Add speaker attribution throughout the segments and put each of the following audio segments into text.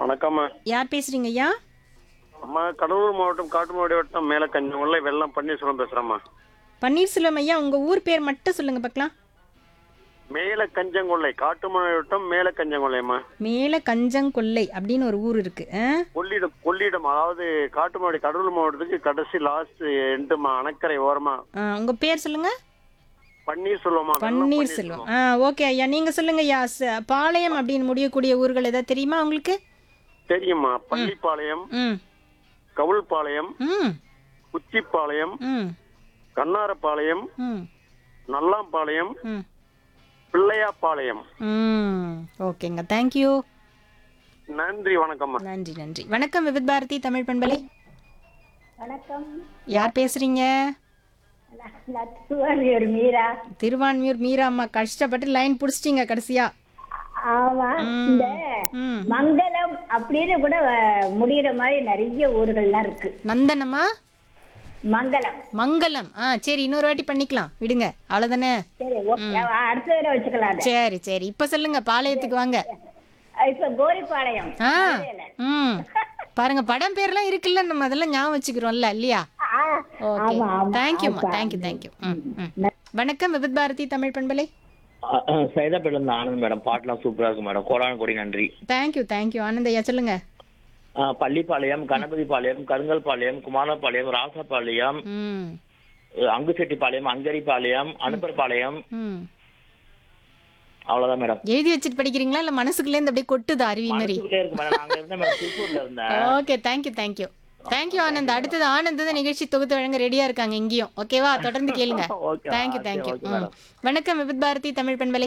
Speaker 1: வணக்கம்மா
Speaker 2: யார் பேசுறீங்க ஐயா
Speaker 1: அம்மா கடலூர் மாவட்டம் காட்டுமாடி வட்டம் மேல கஞ்சங்குள்ள வெள்ளம் பன்னீர்செல்வம் பேசுறேம்மா
Speaker 2: பன்னீர்செல்வம் ஐயா உங்க ஊர் பேர் மட்டும் சொல்லுங்க பார்க்கலாம்
Speaker 1: மேல கஞ்சங்கொள்ளை காட்டுமாடி வட்டம் மேல கஞ்சங்கொள்ளைம்மா
Speaker 2: மேல கஞ்சங்கொல்லை அப்படின்னு ஒரு ஊர் இருக்கு ஆ?
Speaker 1: கொள்ளிடம் கொள்ளிடம் அதாவது காட்டுமாடி கடலூர் மாவட்டத்துக்கு கடைசி லாஸ்ட் எண்டுமா அணக்கரை ஓரமா
Speaker 2: ஆ, உங்க பேர் சொல்லுங்க
Speaker 1: பன்னீர்செல்வமா வெள்ளம்
Speaker 2: பன்னீர்செல்வம் ஆ ஓகே ஐயா நீங்க சொல்லுங்க ஐயா ச- பாளையம் அப்படின்னு முடியக்கூடிய ஊர்கள் ஏதாவது தெரியுமா உங்களுக்கு
Speaker 1: தெரியுமா பள்ளிப்பாளையம்
Speaker 2: ம்
Speaker 1: கவுள்பாளையம்
Speaker 2: ம்
Speaker 1: குச்சிப்பாளையம்
Speaker 2: ம்
Speaker 1: கண்ணாரப்பாளையம்
Speaker 2: ம்
Speaker 1: நல்லாம்பாளையம்
Speaker 2: ம்
Speaker 1: பிள்ளையாப்பாளையம்
Speaker 2: ம் ஓகேங்க தேங்க்யூ
Speaker 1: நன்றி வணக்கம்மா
Speaker 2: நன்றி நன்றி வணக்கம் விவித் பாரதி தமிழ் பண்பலை
Speaker 3: வணக்கம்
Speaker 2: யார் பேசுறீங்க
Speaker 3: நான் திருவாரூர் மீரா
Speaker 2: திருவான்மியூர் மீரா அம்மா கஷ்டப்பட்டு லைன் புடிச்சிட்டீங்க கடைசியா
Speaker 3: ஆமா இந்த
Speaker 2: ம்
Speaker 3: மங்களம் அப்படின்னு கூட அஹ், முடியிற மாதிரி நிறைய ஊர்கள்லாம் இருக்கு
Speaker 2: நந்தனமா
Speaker 3: மங்களம்
Speaker 2: மங்களம் ஆ சரி இன்னொரு வாட்டி பண்ணிக்கலாம் விடுங்க அவ்வளோதானே
Speaker 3: சரி ஓகே அடுத்த தடவை வச்சுக்கலாம் அதை.
Speaker 2: சரி சரி இப்போ சொல்லுங்க பாளையத்துக்கு வாங்க
Speaker 3: அஹ், இப்ப கோரிப்பாளையம்
Speaker 2: ஆ ம் பாருங்க படம் பேர்லாம் இருக்குல்ல நம்ம அதெல்லாம் ஞாபகம் வச்சுக்கிறோம்ல இல்லையா
Speaker 3: ஆ,
Speaker 2: ஓகே
Speaker 3: ஆமா ஆமா
Speaker 2: தேங்க்யூம்மா தேங்க்யூ தேங்க்யூ ம் ம் வணக்கம் விவித் பாரதி தமிழ் பண்பலை
Speaker 4: சைதாப்பேட்டில் இருந்து ஆனந்த் மேடம் பாட்டெலாம் சூப்பராக இருக்கு மேடம் கோடான கோடி நன்றி
Speaker 2: தேங்க்யூ தேங்க்யூ ஆனந்த் ஐயா சொல்லுங்க
Speaker 4: ஆ, பள்ளிப்பாளையம் கணபதிபாளையம் கருங்கல்பாளையம் குமாரபாளையம் ராசபாளையம்
Speaker 2: ம்
Speaker 4: அஹ், அங்குசெட்டிப்பாளையம் அங்கரிப்பாளையம் அனுப்பர்பாளையம்
Speaker 2: ம்
Speaker 4: அவ்வளோதான் மேடம்
Speaker 2: எழுதி வச்சுட்டு படிக்கிறீங்களா இல்லை மனசுக்குள்ளேருந்து அப்படியே கொட்டுது அருவி மாதிரி
Speaker 4: மனசுக்குள்ளே இருக்கு மேடம் நாங்கள் இருந்தேன் மேடம் திருப்பூர்ல இருந்தேன்
Speaker 2: okay thank you thank you thank you Anand அடுத்தது ஆனந்த் தான் நிகழ்ச்சி தொகுத்து வழங்க ரெடியா இருக்காங்க இங்கேயும் ஓகேவா தொடர்ந்து கேளுங்க
Speaker 4: Okay,
Speaker 2: thank you
Speaker 4: okay,
Speaker 2: thank you
Speaker 4: okay, madam.
Speaker 2: வணக்கம் விபித் பாரதி தமிழ் பண்பலை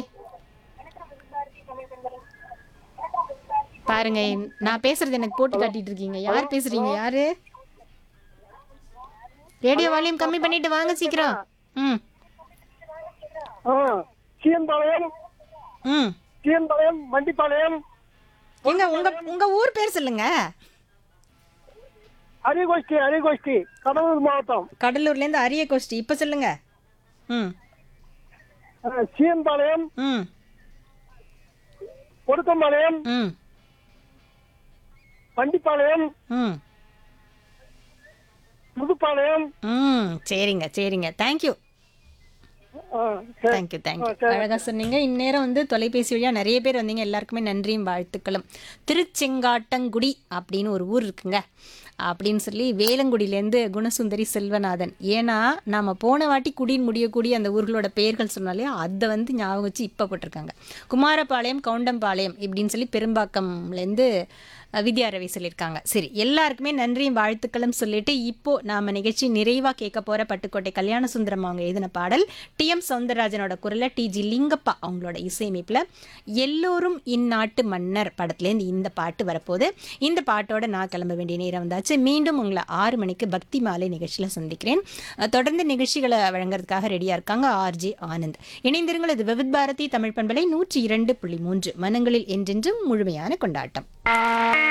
Speaker 2: பாருங்க நான் பேசுறது எனக்கு போட்டு காட்டிட்டு இருக்கீங்க யார் பேசுறீங்க யாரு ரேடியோ வால்யூம் கம்மி பண்ணிட்டு வாங்க சீக்கிரம் ம்
Speaker 1: சீன்பாளையம்
Speaker 2: ம்
Speaker 1: சீன்பாளையம் மண்டிப்பாளையம்
Speaker 2: எங்க உங்க உங்க ஊர் பேர் சொல்லுங்க
Speaker 1: அரிகோஷ்டி அரிகோஷ்டி கடலூர் மாவட்டம்
Speaker 2: கடலூர்ல இருந்து அரிய கோஷ்டி இப்ப சொல்லுங்க ம்
Speaker 1: சீன்பாளையம்
Speaker 2: ம்
Speaker 1: ஒடுக்கம்பாளையம்
Speaker 2: ம்
Speaker 1: மண்டிப்பாளையம்
Speaker 2: ம்
Speaker 1: புதுப்பாளையம்
Speaker 2: ம் சரிங்க சரிங்க தேங்க்யூ தேங்க்யூ தேங்க்யூ அழகாக சொன்னீங்க இந்நேரம் வந்து தொலைபேசி வழியாக நிறைய பேர் வந்தீங்க எல்லாருக்குமே நன்றியும் வாழ்த்துக்களும் திருச்செங்காட்டங்குடி அப்படின்னு ஒரு ஊர் இருக்குங்க அப்படின்னு சொல்லி வேலங்குடியிலேருந்து குணசுந்தரி செல்வநாதன் ஏன்னா நம்ம போன வாட்டி குடின்னு முடியக்கூடிய அந்த ஊர்களோட பெயர்கள் சொன்னாலே அதை வந்து ஞாபகம் வச்சு இப்போ போட்டிருக்காங்க குமாரபாளையம் கவுண்டம்பாளையம் இப்படின்னு சொல்லி பெரும்பாக்கம்லேருந்து அஹ், வித்யா ரவி சொல்லியிருக்காங்க சரி எல்லாருக்குமே நன்றியும் வாழ்த்துக்களும் சொல்லிட்டு இப்போ நாம நிகழ்ச்சி நிறைவா கேட்க போற பட்டுக்கோட்டை கல்யாண சுந்தரம் அவங்க எழுதின பாடல் டி எம் சவுந்தரராஜனோட குரல்ல டி ஜி லிங்கப்பா அவங்களோட இசையமைப்புல எல்லோரும் இந்நாட்டு மன்னர் படத்துலேருந்து இந்த பாட்டு வரப்போகுது இந்த பாட்டோட நான் கிளம்ப வேண்டிய நேரம் வந்தாச்சு மீண்டும் உங்களை ஆறு மணிக்கு பக்தி மாலை நிகழ்ச்சியில் சந்திக்கிறேன் அஹ், தொடர்ந்து நிகழ்ச்சிகளை வழங்குறதுக்காக ரெடியா இருக்காங்க ஆர்ஜே ஆனந்த் இணைந்திருங்கள் இது விவித் பாரதி தமிழ் பண்பலை நூற்றி இரண்டு புள்ளி மூன்று மனங்களில் என்றென்றும் முழுமையான கொண்டாட்டம்